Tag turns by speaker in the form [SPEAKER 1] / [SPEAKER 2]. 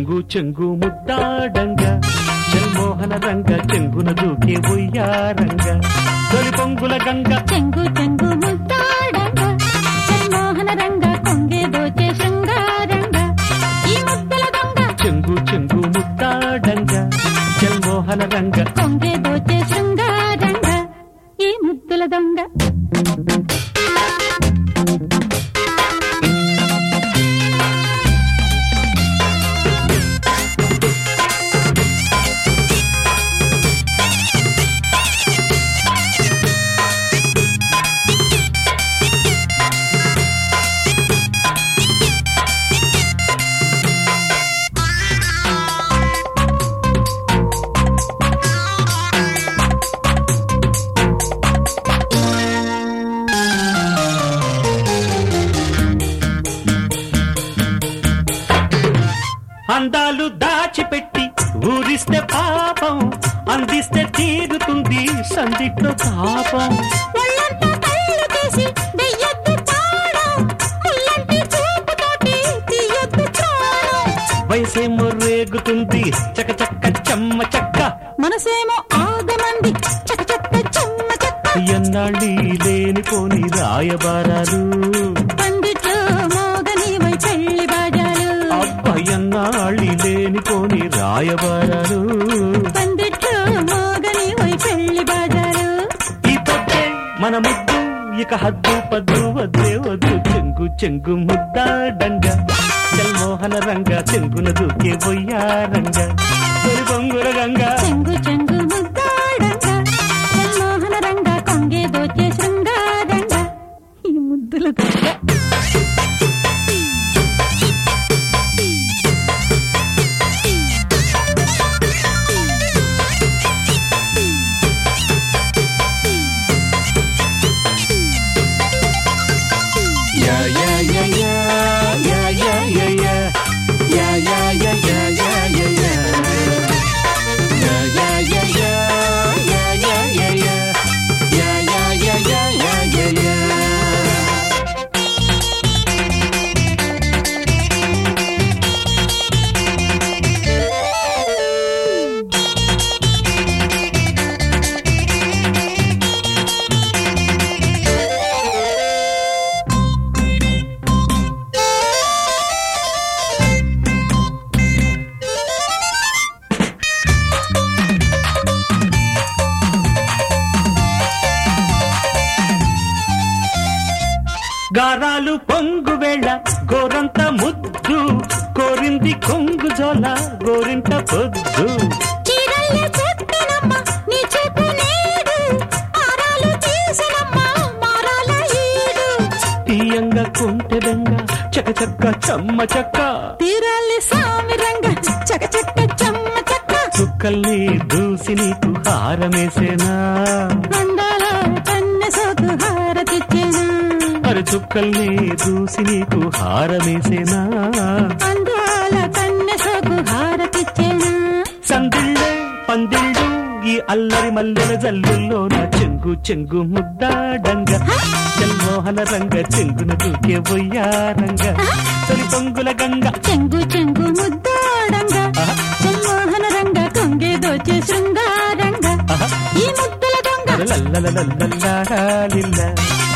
[SPEAKER 1] చెంగు చెంగు ముద్దాడంగ జన్మోహన రంగ చెంగున దూకే ఉయ్యారంగ తొలి పొంగుల గంగ
[SPEAKER 2] చెంగు చెంగు ముద్దాడంగ జన్మోహన రంగ కొంగే దోచే శృంగారంగ ఈ ముద్దల దొంగ
[SPEAKER 1] చెంగు చెంగు ముద్దాడంగ జన్మోహన రంగ
[SPEAKER 2] కొంగే దోచే శృంగారంగ ఈ ముద్దుల దొంగ
[SPEAKER 1] అందాలు దాచిపెట్టి ఊరిస్తే పాపం అందిస్తే తీరుతుంది సందిట్లో తాపం
[SPEAKER 2] ఒళ్ళంతా కళ్ళు తీసి వెయ్యొద్దు తాళం ముల్లంటి చూపుతోటి తీయొద్దు ప్రాణం
[SPEAKER 1] వయసేమో రేగుతుంది చక చక్క చెమ్మ చక్క
[SPEAKER 2] మనసేమో ఆగమంది చక చక్క చెమ్మ చక్క
[SPEAKER 1] ఎన్నాళ్ళి లేనిపోని రాయబారాలు
[SPEAKER 2] పందిట్లో మోగని వై పెళ్లి బాజాలు
[SPEAKER 1] అబ్బయన్నాళ్ళి లేనిపోని రాయబారాలు
[SPEAKER 2] పందిట్లో మోగని వై పెళ్లి బాజాలు
[SPEAKER 1] ఈ పొద్దే మన ముద్దు ఇక హద్దు పద్దు వద్దే వద్దు చెంగు చెంగు ముద్దాడంగ జల్మోహన రంగ చెంగున దూకే బొయ్యారంగ తొలి బొంగుల గంగ
[SPEAKER 2] చెంగు చెంగు ముద్దాడంగ మోహన రంగ కొంగే దోచే శృంగారంగ ఈ ముద్దుల దొంగ
[SPEAKER 1] Yeah, yeah, yeah, yeah, yeah, yeah, yeah, yeah. Yeah, yeah, yeah, yeah, yeah, yeah, yeah. Yeah, yeah, yeah, yeah, yeah, yeah, yeah, yeah. Yeah, yeah, yeah, yeah, yeah, yeah, yeah. గారాలు పొంగు వేళ గోరంత ముద్దు కోరింది కొంగు జోల గోరింట పొద్దు
[SPEAKER 2] చీరల్లే చెట్టనమ్మ నీ చెప్పు నేడు ఆరాలు తీసనమ్మ మారాల ఈడు
[SPEAKER 1] తీయంగా కొంటె బెంగ చక చక్క చమ్మ చక్క
[SPEAKER 2] తీరాలి సామి రంగ చక చక్క చెమ్మ చక్క
[SPEAKER 1] చుక్కల్ని దూసి నీకు హారమేసేనా
[SPEAKER 2] అందాల కన్నె సోకు హారతిచ్చేనా
[SPEAKER 1] మరి చుక్కల్ని దూసి నీకు హారమేసేనా
[SPEAKER 2] అందాల కన్నె సోకు హారతిచ్చేనా
[SPEAKER 1] సందిళ్ళే పందిళ్ళు ఈ అల్లరి మల్లెల జల్లుల్లో నా చెంగు చెంగు ముద్దాడంగ జన్మోహన రంగ చెంగున దూకే బొయ్యారంగ తొలి పొంగుల గంగ
[SPEAKER 2] చెంగు చెంగు ముద్దాడంగ జన్మోహన రంగ కొంగే దోచే శృంగారంగ ఈ ముద్దుల దొంగ
[SPEAKER 1] లల్లలలల్లల్లాలిల్ల